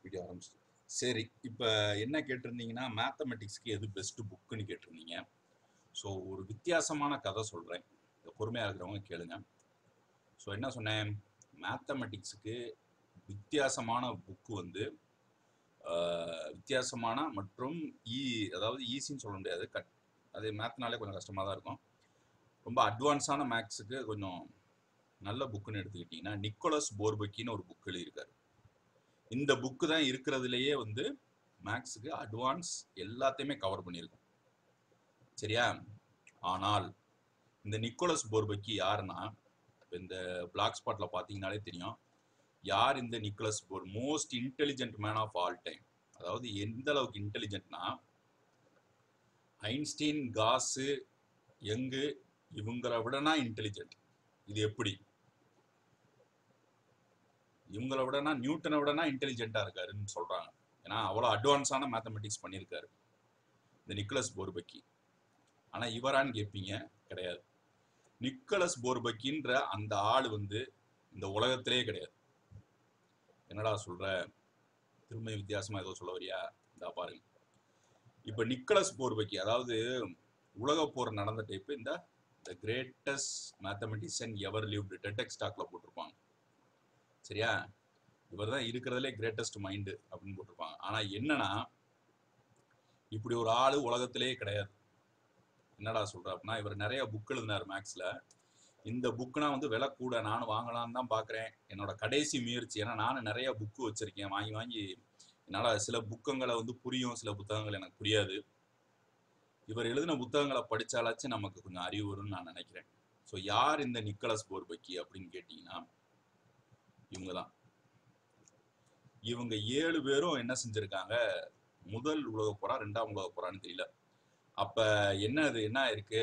video ஆரம்பிச்சு சரி இப்போ என்ன கேட்டிருந்தீங்கன்னா மேத்தமெட்டிக்ஸ்க்கு எது பெஸ்ட் புக்குன்னு கேட்டிருந்தீங்க ஸோ ஒரு வித்தியாசமான கதை சொல்கிறேன் பொறுமையாக இருக்கிறவங்க கேளுங்க ஸோ என்ன சொன்னேன் மேத்தமெட்டிக்ஸுக்கு வித்தியாசமான புக்கு வந்து ஆஹ், வித்தியாசமான மற்றும் ஈ அதாவது ஈஸின்னு சொல்ல முடியாது கட் அது மேத்னாலே கொஞ்சம் கஷ்டமாக தான் இருக்கும் ரொம்ப அட்வான்ஸான மேக்ஸுக்கு கொஞ்சம் நல்ல புக்குன்னு எடுத்துக்கிட்டிங்கன்னா நிக்கோலஸ் போர்பக்கின்னு ஒரு புக் எழுதியிருக்காரு இந்த புக்கு தான் இருக்கிறதுலையே வந்து மேக்ஸுக்கு அட்வான்ஸ் எல்லாத்தையுமே கவர் பண்ணியிருக்கும் சரியா ஆனால் இந்த நிக்கோலஸ் போர்பக்கி யாருன்னா இப்ப இந்த பிளாக் ஸ்பாட்ல பார்த்தீங்கனாலே தெரியும் யார் இந்த நிக்கோலஸ் போர் most intelligent man of all time அதாவது எந்த அளவுக்கு இன்டெலிஜென்ட்னா ஐன்ஸ்டீன் காசு யங்கு இவங்களை விடனா இன்டெலிஜென்ட் இது எப்படி இவங்களை விடனா நியூட்டனை விடனா இன்டெலிஜென்ட்டா இருக்காருன்னு சொல்றாங்க ஏன்னா அவ்வளோ அட்வான்ஸான மேத்தமெட்டிக்ஸ் பண்ணியிருக்காரு இந்த நிக்கலஸ் போர்பக்கி ஆனா இவரான்னு கேட்பீங்க கிடையாது நிக்கலஸ் போர்பக்கின்ற அந்த ஆள் வந்து இந்த உலகத்திலே கிடையாது என்னடா சொல்ற திரும்ப வித்தியாசமா ஏதோ சொல்ல வரியா இந்த பாருங்க இப்ப நிக்கலஸ் போர்பக்கி அதாவது உலக போர் நடந்த டைப் இந்த the greatest mathematician ever lived டெடெக் ஸ்டாக்ல போட்டிருப்பாங்க சரியா இவர் தான் இருக்கிறதுலே கிரேட்டஸ்ட் மைண்டு அப்படின்னு போட்டிருப்பாங்க ஆனா என்னன்னா இப்படி ஒரு ஆளு உலகத்திலே கிடையாது என்னடா சொல்ற அப்படின்னா இவர் நிறைய புக் எழுதினார் மேக்ஸ்ல இந்த புக்குனா வந்து விலை கூட நானும் வாங்கலாம்னு தான் பார்க்குறேன் என்னோட கடைசி முயற்சி ஏன்னா நானும் நிறைய புக்கு வச்சிருக்கேன் வாங்கி வாங்கி என்னால் சில புக்கங்களை வந்து புரியும் சில புத்தகங்கள் எனக்கு புரியாது இவர் எழுதின புத்தகங்களை படிச்சாலாச்சும் நமக்கு கொஞ்சம் அறிவு வரும்னு நான் நினைக்கிறேன் ஸோ யார் இந்த நிக்கலஸ் போர்பக்கி அப்படின்னு கேட்டிங்கன்னா இவங்க தான் இவங்க ஏழு பேரும் என்ன செஞ்சிருக்காங்க முதல் உலக போரா ரெண்டாம் உலக போரான்னு தெரியல அப்ப என்ன அது என்ன இருக்கு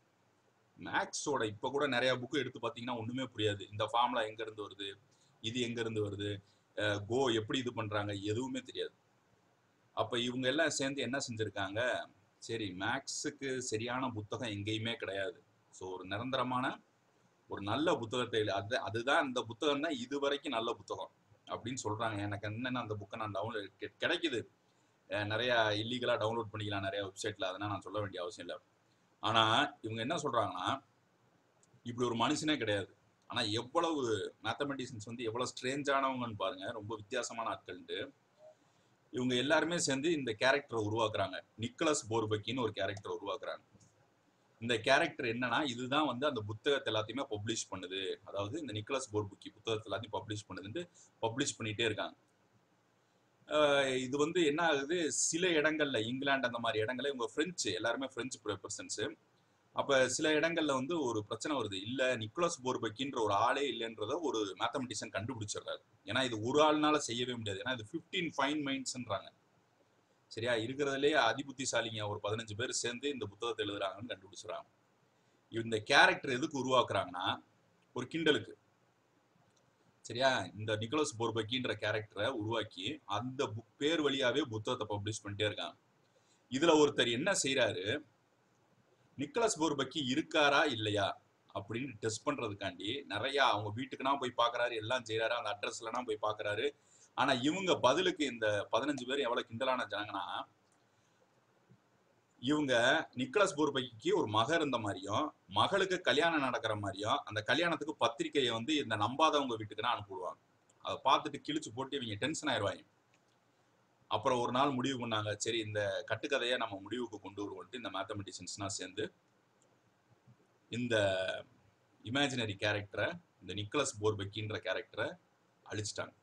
மேக்ஸோட இப்ப கூட நிறைய புக்கு எடுத்து பார்த்தீங்கன்னா ஒண்ணுமே புரியாது இந்த ஃபார்முலா எங்க இருந்து வருது இது எங்க இருந்து வருது கோ எப்படி இது பண்றாங்க எதுவுமே தெரியாது அப்ப இவங்க எல்லாம் சேர்ந்து என்ன செஞ்சிருக்காங்க சரி மேக்ஸுக்கு சரியான புத்தகம் எங்கேயுமே கிடையாது ஸோ ஒரு நிரந்தரமான ஒரு நல்ல புத்தகத்தை எழு- அது அதுதான் இந்த புத்தகம் தான் இது வரைக்கும் நல்ல புத்தகம் அப்படின்னு சொல்றாங்க எனக்கு என்னென்ன அந்த புக்கை நான் டவுன்லோட் கிடைக்குது அஹ் நிறைய இல்லீகலா டவுன்லோட் பண்ணிக்கலாம் நிறைய வெப்சைட்ல அதெல்லாம் நான் சொல்ல வேண்டிய அவசியம் இல்லை ஆனா இவங்க என்ன சொல்றாங்கன்னா இப்படி ஒரு மனுஷனே கிடையாது ஆனா எவ்வளவு மேத்தமெட்டிஷியன்ஸ் வந்து எவ்வளவு ஸ்ட்ரேஞ்சானவங்கன்னு பாருங்க ரொம்ப வித்தியாசமான ஆட்கள்ட்டு இவங்க எல்லாருமே சேர்ந்து இந்த கேரக்டரை உருவாக்குறாங்க நிக்கலஸ் போர்பக்கின்னு ஒரு கேரக்டரை உருவாக்குறாங்க இந்த கேரக்டர் என்னன்னா இதுதான் வந்து அந்த புத்தகத்தை எல்லாத்தையுமே பப்ளிஷ் பண்ணுது அதாவது இந்த நிக்கலஸ் போர்புக்கி புத்தகத்தை எல்லாத்தையும் பப்ளிஷ் பண்ணுதுன்ட்டு பப்ளிஷ் பண்ணிட்டே இருக்காங்க ஆஹ் இது வந்து என்ன ஆகுது சில இடங்கள்ல இங்கிலாந்து அந்த மாதிரி இடங்கள்ல இவங்க பிரெஞ்சு எல்லாருமே பிரெஞ்சு பர்சன்ஸ் அப்ப சில இடங்கள்ல வந்து ஒரு பிரச்சனை வருது இல்ல நிக்கோலஸ் போர்பக்கின்ற ஒரு ஆளே இல்லைன்றத ஒரு மேத்தமெட்டிஷியன் கண்டுபிடிச்சிடுறாரு ஏன்னா இது ஒரு ஆள்னால செய்யவே முடியாது ஏன்னா இது 15 ஃபைன் மைண்ட்ஸ்ன்றாங்க சரியா இருக்கிறதுலே அதிபுத்திசாலிங்க ஒரு பதினஞ்சு பேர் சேர்ந்து இந்த புத்தகத்தை எழுதுறாங்கன்னு கண்டுபிடிச்சிடுறாங்க இந்த கேரக்டர் எதுக்கு உருவாக்குறாங்கன்னா ஒரு கிண்டலுக்கு சரியா இந்த நிக்கோலஸ் போர்பக்கின்ற கேரக்டரை உருவாக்கி அந்த புக் பேர் வழியாவே புத்தகத்தை பப்ளிஷ் பண்ணிட்டே இருக்காங்க இதுல ஒருத்தர் என்ன செய்றாரு நிக்கோலஸ் போர்பக்கி இருக்காரா இல்லையா அப்படின்னு டெஸ்ட் பண்றதுக்காண்டி நிறைய அவங்க வீட்டுக்குனா போய் பார்க்கறாரு எல்லாம் செய்றாரு அந்த அட்ரஸ்லனா போய் பார்க்கறாரு ஆனா இவங்க பதிலுக்கு இந்த பதினஞ்சு பேர் எவ்வளவு கிண்டலான ஜனங்கன்னா இவங்க நிக்கலஸ் போர்பைக்கு ஒரு மக இருந்த மாதிரியும் மகளுக்கு கல்யாணம் நடக்கிற மாதிரியும் அந்த கல்யாணத்துக்கு பத்திரிக்கையை வந்து இந்த நம்பாதவங்க வீட்டுக்குன்னா அனுப்பிவிடுவாங்க அதை பார்த்துட்டு கிழிச்சு போட்டு இவங்க டென்ஷன் ஆயிடுவாங்க அப்புறம் ஒரு நாள் முடிவு பண்ணாங்க சரி இந்த கட்டுக்கதையை நம்ம முடிவுக்கு கொண்டு வருவோம்ட்டு இந்த மேத்தமெட்டிஷியன்ஸ்லாம் சேர்ந்து இந்த இமேஜினரி கேரக்டரை இந்த நிக்கலஸ் போர்பெக்கின்ற கேரக்டரை அழிச்சிட்டாங்க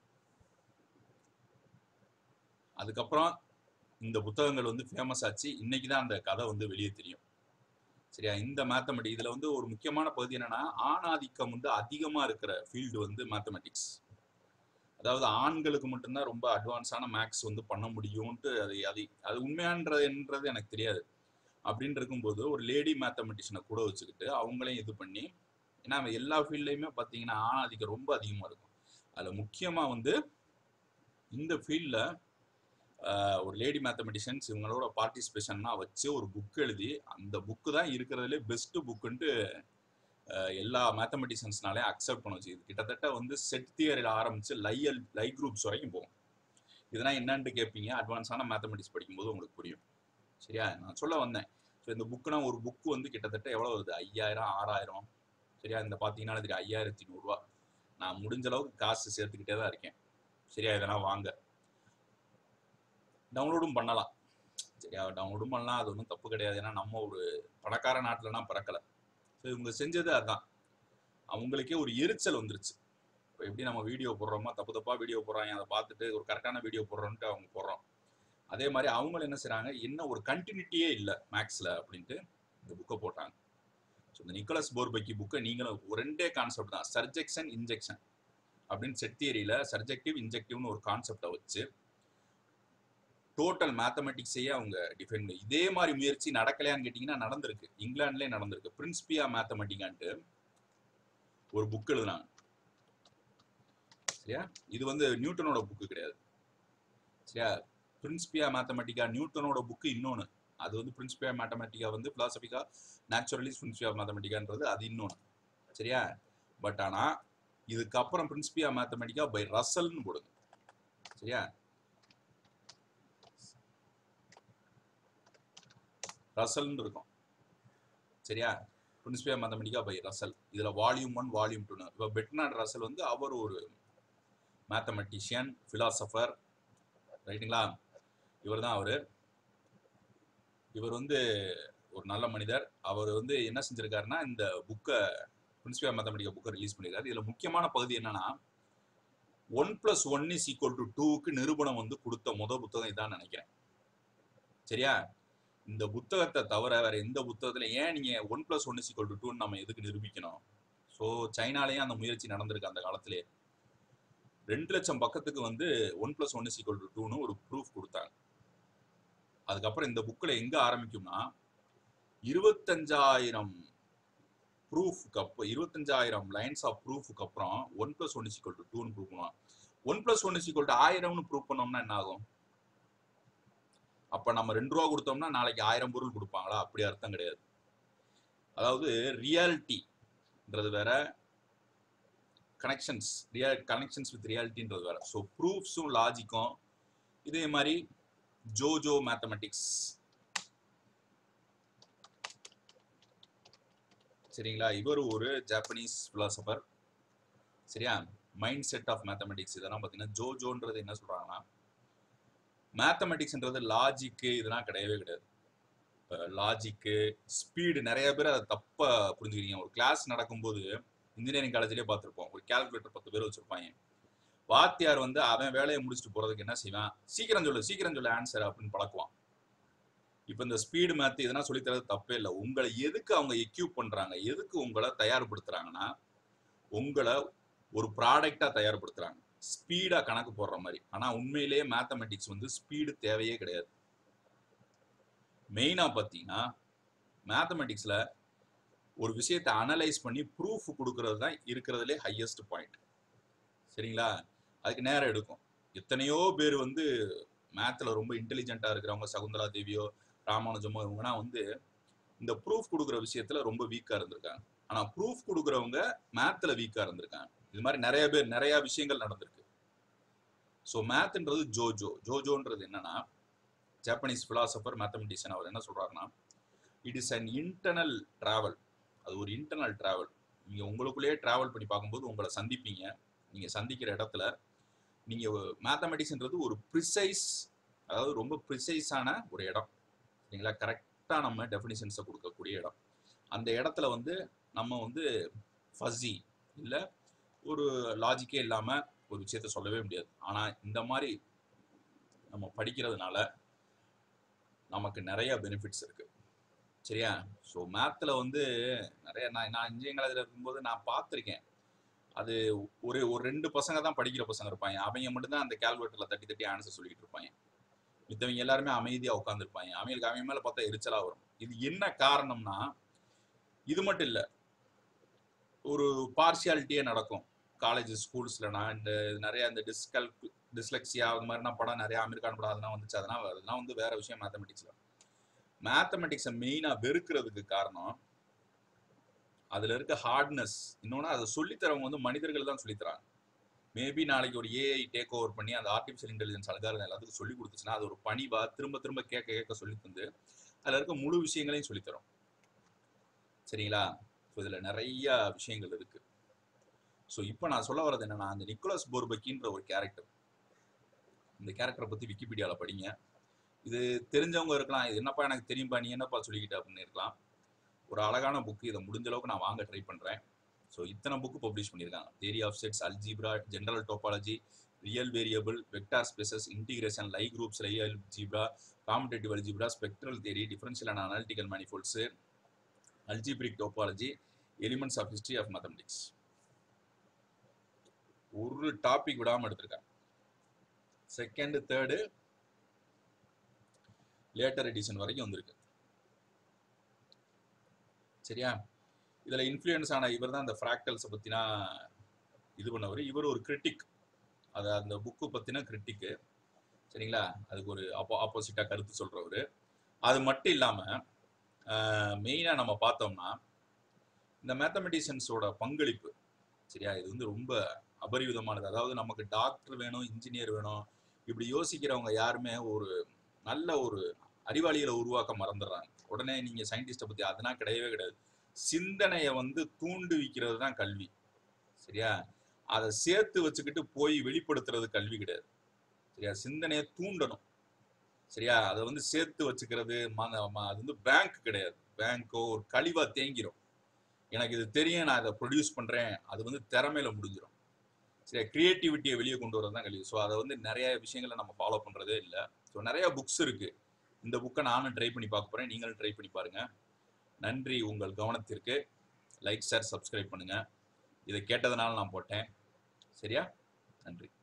அதுக்கப்புறம் இந்த புத்தகங்கள் வந்து ஃபேமஸ் ஆச்சு இன்னைக்கு தான் அந்த கதை வந்து வெளியே தெரியும் சரியா இந்த மேத்தமெட்டிக் இதுல வந்து ஒரு முக்கியமான பகுதி என்னன்னா ஆணாதிக்கம் வந்து அதிகமா இருக்கிற ஃபீல்டு வந்து மேத்தமெட்டிக்ஸ் அதாவது ஆண்களுக்கு மட்டும்தான் ரொம்ப அட்வான்ஸான மேக்ஸ் வந்து பண்ண முடியும்ட்டு அது அது அது உண்மையான்றதுன்றது எனக்கு தெரியாது அப்படின்னு இருக்கும்போது ஒரு லேடி மேத்தமெட்டிஷனை கூட வச்சுக்கிட்டு அவங்களையும் இது பண்ணி ஏன்னா எல்லா ஃபீல்ட்லையுமே பார்த்தீங்கன்னா ஆணாதிக்கம் ரொம்ப அதிகமாக இருக்கும் அதில் முக்கியமாக வந்து இந்த ஃபீல்டில் ஒரு லேடி மேத்தமெட்டிஷியன்ஸ் இவங்களோட பார்ட்டிசிபேஷன்னா வச்சு ஒரு புக் எழுதி அந்த புக்கு தான் இருக்கிறதுலே பெஸ்ட் புக்குன்ட்டு எல்லா மேத்தமெட்டிஷியன்ஸ்னாலே அக்செப்ட் பண்ண வச்சு இது கிட்டத்தட்ட வந்து செட் தியரியில் ஆரம்பிச்சு லையல் லை குரூப்ஸ் வரைக்கும் போகும் இதெல்லாம் என்னன்ட்டு கேட்பீங்க அட்வான்ஸான மேத்தமெட்டிக்ஸ் படிக்கும்போது உங்களுக்கு புரியும் சரியா நான் சொல்ல வந்தேன் ஸோ இந்த புக்குனா ஒரு புக்கு வந்து கிட்டத்தட்ட எவ்வளோ வருது ஐயாயிரம் ஆறாயிரம் சரியா இந்த பார்த்தீங்கன்னா தெரியும் ஐயாயிரத்தி நூறுரூவா நான் முடிஞ்ச அளவுக்கு காசு சேர்த்துக்கிட்டே தான் இருக்கேன் சரியா இதெல்லாம் வாங்க டவுன்லோடும் பண்ணலாம் சரியா டவுன்லோடும் பண்ணலாம் அது ஒன்றும் தப்பு கிடையாது ஏன்னா நம்ம ஒரு பணக்கார நாட்டிலலாம் பிறக்கலை ஸோ இவங்க செஞ்சது அதான் அவங்களுக்கே ஒரு எரிச்சல் வந்துருச்சு இப்போ எப்படி நம்ம வீடியோ போடுறோமோ தப்பு தப்பாக வீடியோ போடுறாங்க அதை பார்த்துட்டு ஒரு கரெக்டான வீடியோ போடுறோன்ட்டு அவங்க போடுறோம் அதே மாதிரி அவங்களும் என்ன செய்கிறாங்க என்ன ஒரு கண்டினியூட்டியே இல்லை மேக்ஸில் அப்படின்ட்டு இந்த புக்கை போட்டாங்க ஸோ இந்த நிக்கோலஸ் போர்பைக்கி புக்கை நீங்களும் ஒரு ரெண்டே கான்செப்ட் தான் சர்ஜெக்ஷன் இன்ஜெக்ஷன் அப்படின்னு செட் தியரியில் சர்ஜெக்டிவ் இன்ஜெக்டிவ்னு ஒரு கான்செப்டை வச்சு டோட்டல் மேத்தமெட்டிக்ஸையே அவங்க டிஃபைன் பண்ணி இதே மாதிரி முயற்சி நடக்கலையான்னு கேட்டிங்கன்னா நடந்திருக்கு இங்கிலாந்துலேயே நடந்திருக்கு பிரின்ஸ்பியா மேத்தமெட்டிக்கான்ட்டு ஒரு புக் எழுதுனாங்க சரியா இது வந்து நியூட்டனோட புக்கு கிடையாது சரியா பிரின்ஸ்பியா மேத்தமெட்டிக்கா நியூட்டனோட புக்கு இன்னொன்று அது வந்து பிரின்ஸ்பியா மேத்தமெட்டிக்கா வந்து பிலாசபிக்கா நேச்சுரலிஸ் பிரின்ஸ்பியா மேத்தமெட்டிக்கான்றது அது இன்னொன்று சரியா பட் ஆனால் இதுக்கப்புறம் பிரின்ஸ்பியா மேத்தமெட்டிக்கா பை ரசல்னு போடுங்க சரியா ரசல்னு இருக்கும் சரியா பிரின்ஸ்பியா மேத்தமெட்டிக்கா பை ரசல் இதில் வால்யூம் ஒன் வால்யூம் டூன்னு இப்போ பெட்னாட் ரசல் வந்து அவர் ஒரு மேத்தமெட்டிஷியன் ஃபிலாசபர் ரைட்டுங்களா இவர் தான் அவர் இவர் வந்து ஒரு நல்ல மனிதர் அவர் வந்து என்ன செஞ்சிருக்காருன்னா இந்த புக்கை பிரின்சிபல் மேத்தமெட்டிக்கா புக்கை ரிலீஸ் பண்ணியிருக்காரு இதில் முக்கியமான பகுதி என்னன்னா one plus one is equal to டூக்கு நிரூபணம் வந்து கொடுத்த முத புத்தகம் இதான் நினைக்கிறேன் சரியா இந்த புத்தகத்தை தவிர வேற எந்த புத்தகத்துல ஏன் நீங்க one plus one is equal to டூன்னு நம்ம எதுக்கு நிரூபிக்கணும் ஸோ சைனாலேயும் அந்த முயற்சி நடந்திருக்கு அந்த காலத்திலே ரெண்டு லட்சம் பக்கத்துக்கு வந்து one plus one is equal to டூன்னு ஒரு ப்ரூஃப் கொடுத்தாங்க அதுக்கப்புறம் இந்த புக்கில் எங்கே ஆரம்பிக்கும்னா இருபத்தஞ்சாயிரம் ப்ரூஃப்க்கு அப்போ இருபத்தஞ்சாயிரம் லைன்ஸ் ஆஃப் ப்ரூஃப்க்கு அப்புறம் one plus one is equal to டூன்னு ப்ரூவ் பண்ணுவான் one plus one is equal to ஆயிரம்னு ப்ரூவ் பண்ணோம்னா என்ன ஆகும் அப்போ நம்ம ரெண்டு ரூபா கொடுத்தோம்னா நாளைக்கு ஆயிரம் பொருள் கொடுப்பாங்களா அப்படி அர்த்தம் கிடையாது அதாவது ரியாலிட்டின்றது வேற கனெக்ஷன்ஸ் ரியல் கனெக்ஷன்ஸ் வித் ரியாலிட்டின்றது வேற ஸோ ப்ரூஃப்ஸும் லாஜிக்கும் இதே மாதிரி ஜோஜோ மேத்தமெட்டிக்ஸ் சரிங்களா இவர் ஒரு ஜாப்பனீஸ் பிலாசபர் சரியா மைண்ட் செட் ஆஃப் மேத்தமெட்டிக்ஸ் இதெல்லாம் பார்த்தீங்கன்னா ஜோஜோன்றது என்ன சொல்றாங்கன்னா மேத்தமெட்டிக்ஸ்ன்றது லாஜிக்கு இதெல்லாம் கிடையவே கிடையாது லாஜிக்கு ஸ்பீடு நிறைய பேர் அதை தப்பா புரிஞ்சுக்கிறீங்க ஒரு கிளாஸ் நடக்கும்போது இன்ஜினியரிங் காலேஜ்லேயே பார்த்துருப்போம் ஒரு கால்குலேட்டர் பத்து பேர் வச்சிருப்பாங்க வாத்தியார் வந்து அவன் வேலையை முடிச்சுட்டு போறதுக்கு என்ன செய்வான் சீக்கிரம் சொல்லு சீக்கிரம் சொல்லு ஆன்சர் அப்படின்னு பழக்குவான் இப்போ இந்த ஸ்பீடு மேத்து இதெல்லாம் சொல்லித்தரது தப்பே இல்லை உங்களை எதுக்கு அவங்க எக்யூப் பண்றாங்க எதுக்கு உங்களை தயார்படுத்துறாங்கன்னா உங்களை ஒரு ப்ராடக்டா தயார்படுத்துறாங்க ஸ்பீடா கணக்கு போடுற மாதிரி ஆனா உண்மையிலேயே மேத்தமெட்டிக்ஸ் வந்து ஸ்பீடு தேவையே கிடையாது மெயினா பார்த்தீங்கன்னா மேத்தமெட்டிக்ஸ்ல ஒரு விஷயத்தை அனலைஸ் பண்ணி ப்ரூஃப் கொடுக்கறது தான் இருக்கிறதுலே ஹையஸ்ட் பாயிண்ட் சரிங்களா அதுக்கு நேரம் எடுக்கும் எத்தனையோ பேர் வந்து மேத்தில் ரொம்ப இன்டெலிஜென்ட்டாக இருக்கிறவங்க சகுந்தலா தேவியோ ராமானுஜமோ இவங்கன்னா வந்து இந்த ப்ரூஃப் கொடுக்குற விஷயத்துல ரொம்ப வீக்காக இருந்திருக்காங்க ஆனால் ப்ரூஃப் கொடுக்குறவங்க மேத்தில் வீக்காக இருந்திருக்காங்க இது மாதிரி நிறைய பேர் நிறைய விஷயங்கள் நடந்திருக்கு ஸோ மேத்ன்றது ஜோஜோ ஜோஜோன்றது என்னன்னா ஜாப்பனீஸ் பிலாசபர் மேத்தமெட்டிஷியன் அவர் என்ன சொல்றாருன்னா it is an internal travel அது ஒரு இன்டர்னல் டிராவல் நீங்க உங்களுக்குள்ளேயே டிராவல் பண்ணி பார்க்கும்போது உங்களை சந்திப்பீங்க நீங்க சந்திக்கிற இடத்துல நீங்க மேத்தமெட்டிக்ஸ்ன்றது ஒரு ப்ரிசைஸ் அதாவது ரொம்ப ப்ரிசைஸான ஒரு இடம் சரிங்களா கரெக்டாக நம்ம டெஃபினிஷன்ஸை கொடுக்கக்கூடிய இடம் அந்த இடத்துல வந்து நம்ம வந்து ஃபஸி இல்லை ஒரு லாஜிக்கே இல்லாமல் ஒரு விஷயத்த சொல்லவே முடியாது ஆனால் இந்த மாதிரி நம்ம படிக்கிறதுனால நமக்கு நிறைய பெனிஃபிட்ஸ் இருக்கு சரியா ஸோ மேத்தில் வந்து நிறைய நான் நான் இன்ஜினியரிங் காலேஜில் இருக்கும்போது நான் பார்த்துருக்கேன் அது ஒரு ஒரு ரெண்டு பசங்க தான் படிக்கிற பசங்க இருப்பாங்க அவங்க மட்டும்தான் அந்த கேல்குலேட்டரில் தட்டி தட்டி ஆன்சர் சொல்லிட்டு இருப்பாங்க மித்தவங்க எல்லாருமே அமைதியாக உட்காந்துருப்பாங்க அவங்களுக்கு அவங்க மேலே பார்த்தா எரிச்சலாக வரும் இது என்ன காரணம்னா இது மட்டும் இல்லை ஒரு பார்ஷியாலிட்டியே நடக்கும் காலேஜ் ஸ்கூல்ஸ்லனா இந்த நிறைய இந்த டிஸ்கல் டிஸ்லெக்சியா அது மாதிரினா படம் நிறைய அமெரிக்கான் படம் அதெல்லாம் வந்துச்சு அதெல்லாம் அதெல்லாம் வந்து வேற விஷயம் மேத்தமெட்டிக்ஸ்ல மேத்தமெட்டிக்ஸை மெயினாக வெறுக்கிறதுக்கு காரணம் அதில் இருக்க ஹார்ட்னஸ் இன்னொன்று அதை சொல்லித்தரவங்க வந்து மனிதர்கள் தான் சொல்லித்தராங்க மேபி நாளைக்கு ஒரு ஏஐ டேக் ஓவர் பண்ணி அந்த ஆர்டிஃபிஷியல் இன்டெலிஜென்ஸ் அல்காரம் எல்லாத்துக்கும் சொல்லி கொடுத்துச்சுன்னா அது ஒரு பணிவா திரும்ப திரும்ப கேட்க கேட்க சொல்லி தந்து அதில் இருக்க முழு விஷயங்களையும் சொல்லித்தரும் சரிங்களா ஸோ இதில் நிறைய விஷயங்கள் இருக்கு ஸோ இப்போ நான் சொல்ல வர்றது என்னன்னா அந்த நிக்கோலஸ் போர்பக்கின்ற ஒரு கேரக்டர் இந்த கேரக்டரை பற்றி விக்கிபீடியாவில் படிங்க இது தெரிஞ்சவங்க இருக்கலாம் இது என்னப்பா எனக்கு தெரியும்பா நீ என்னப்பா சொல்லிக்கிட்ட அப்படின்னு இருக்கலாம் ஒரு அழகான புக்கு இதை முடிஞ்ச அளவுக்கு நான் வாங்க ட்ரை பண்ணுறேன் ஸோ இத்தனை புக்கு பப்ளிஷ் பண்ணியிருக்காங்க theory of sets algebra general topology real variable vector spaces integration lie groups real algebra commutative algebra spectral theory differential and analytical manifolds algebraic topology elements of history of mathematics ஒரு topic விடாமல் எடுத்திருக்காங்க second third later edition வரைக்கும் வந்திருக்கு சரியா இதுல influence ஆன இவர் தான் இந்த ஃப்ராக்டல்ஸை பத்தினா இது பண்ணவர் இவர் ஒரு கிரிட்டிக் அது அந்த புக்கு பத்தின கிரிட்டிக்கு சரிங்களா அதுக்கு ஒரு ஆப்போ ஆப்போசிட்டா கருத்து சொல்றவர் அது மட்டும் இல்லாம மெயினா நம்ம பார்த்தோம்னா இந்த மேத்தமெட்டிஷியன்ஸோட பங்களிப்பு சரியா இது வந்து ரொம்ப அபரிவிதமானது அதாவது நமக்கு டாக்டர் வேணும் இன்ஜினியர் வேணும் இப்படி யோசிக்கிறவங்க யாருமே ஒரு நல்ல ஒரு அறிவாளிகளை உருவாக்க மறந்துடுறாங்க உடனே நீங்க சயின்டிஸ்டை பத்தி அதெல்லாம் கிடையவே கிடையாது சிந்தனையை வந்து தூண்டுவிக்கிறது தான் கல்வி சரியா அதை சேர்த்து வச்சுக்கிட்டு போய் வெளிப்படுத்துறது கல்வி கிடையாது சரியா சிந்தனையை தூண்டணும் சரியா அதை வந்து சேர்த்து வச்சுக்கிறது ம- ம- அது வந்து பேங்க் கிடையாது பேங்க்கோ ஒரு கழிவா தேங்கிரும் எனக்கு இது தெரியும் நான் இதை ப்ரொடியூஸ் பண்றேன் அது வந்து திறமையில முடிஞ்சிடும் சரியா கிரியேட்டிவிட்டியை வெளியே கொண்டு வரது தான் கல்வி ஸோ அதை வந்து நிறைய விஷயங்களை நம்ம ஃபாலோ பண்றதே இல்லை ஸோ நிறைய புக்ஸ் இருக்கு இந்த புக்கை நானும் ட்ரை பண்ணி பார்க்க போறேன் நீங்களும் ட்ரை பண்ணி பாருங்க நன்றி உங்கள் கவனத்திற்கு லைக் ஷேர் சப்ஸ்கிரைப் பண்ணுங்க இதை கேட்டதுனால நான் போட்டேன் சரியா நன்றி